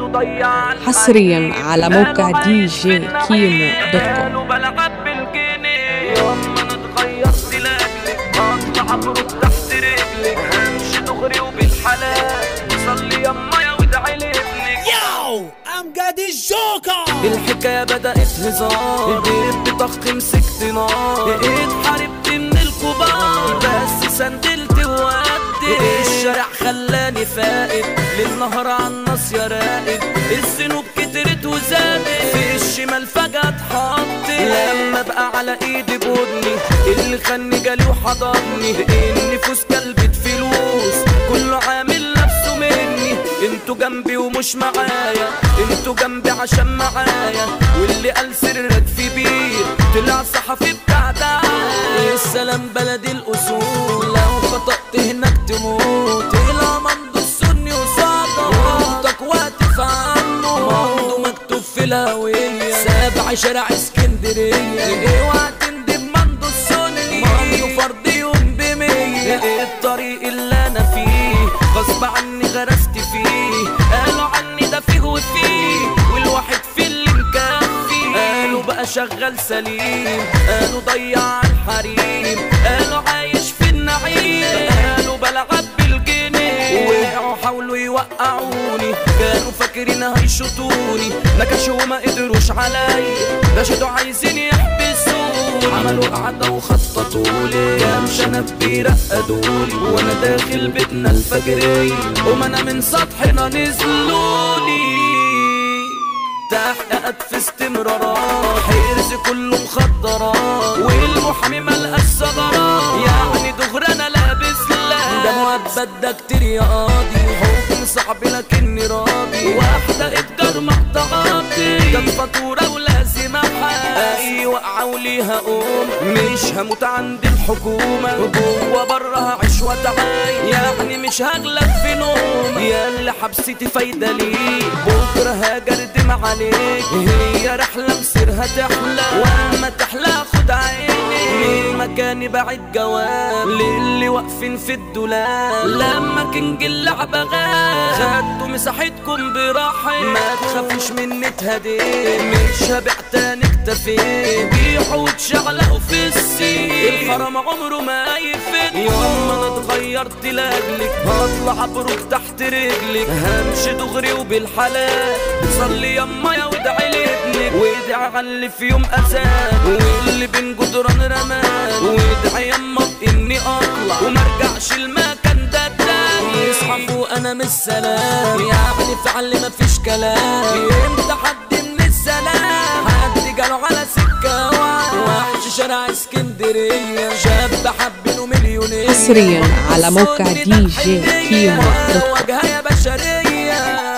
ضيع حصريا على موقع دي جي كيمو دوت كوم قالوا بلعب بالجنيه يوم انا اتغيرت لاجلك اطلع ابرد تحت رجلك همشي دغري وبالحلال صلي يما يا وادعي لابنك Yo, امجد الجوكر الحكاية بدأت هزار بقيت بطخ مسكت نار بقيت حاربت من الكبار بس سندلت وودي الشارع خلاني فائد للنهر عالناس يا راقد الذنوب كترت وزادت في الشمال فجأة اتحط لما بقى على ايدي بودني اللي خاني جالي وحضرني النفوس كلبت فلوس كله عامل نفسه مني انتوا جنبي ومش معايا انتوا جنبي عشان معايا واللي قال سرك في بير طلع صحفي بتاع دعاية السلام بلد الاصول لو خطأت هناك تموت الى ممدو السني وصادق منطق واقف عنه ممدو مكتوب في الهوية سابع شارع اسكندرية اوعى تندب مندو السني مندو فرد يوم بمية الطريق اللي انا فيه غصب عني غرست فيه قالوا عني ده فيه وفيه والواحد في اللي مكفي قالوا بقى شغال سليم قالوا ضيع الحريم قالوا عايش في النعيم قالوا بلعب بالجنيه وقعوا حاولوا يوقعوني كانوا فاكرين هيشوطوني نكشوا وما قدروش عليا ده شدوا عايزين يحبسوني عملوا قعدة وخططولي كام شنب بيرقدولي وانا داخل بيتنا الفجرية وما انا من سطحنا نزلوني تحققت في استمرارات حرز كله مخدرات والمحامي ملقاش ثغرات يعني دغري انا لابس لا ده مؤبد ده كتير يا قاضي حكم صعب لكني راضي واحدة اتجار مقطعاتي كانت فاتورة ولازم احاسب اي وقعة وليها قوم مش هموت عند الحكومة جوه بره هعيش واتعايش يعني مش هغلب في نوم يا اللي حبستي فايدة ليك بكرة هاجردم عليك هي رحلة مصيرها تحلى واما تحلى خد عيني من مكاني بعيد جواب للي واقفين في الدولاب لما كنج اللعبة غاب خدتوا مساحتكم براحة ما تخافوش مني اتهديت مش هبيع تاني اكتفيت بيحوا وتشعلقوا في السين الحرام عمره ما يفيد يوم ما انا اتغيرت لاجلك هطلع ابرك تحت رجلك همشي دغري وبالحلال صلي يما يا وادعي لابنك وادعي على اللي في يوم اذان واللي بين جدران رمال وادعي يما باني اطلع وما ارجعش المكان ده تاني اصحى فوق انا مش سلام يعني فعل مفيش كلام انت حد من السلام حد جاله على سكه واحد وحش شارع اسكندريه شاب حبينه مليونير حصريا على موقع دي جي كيمو دوت كوم واجهه يا بشريه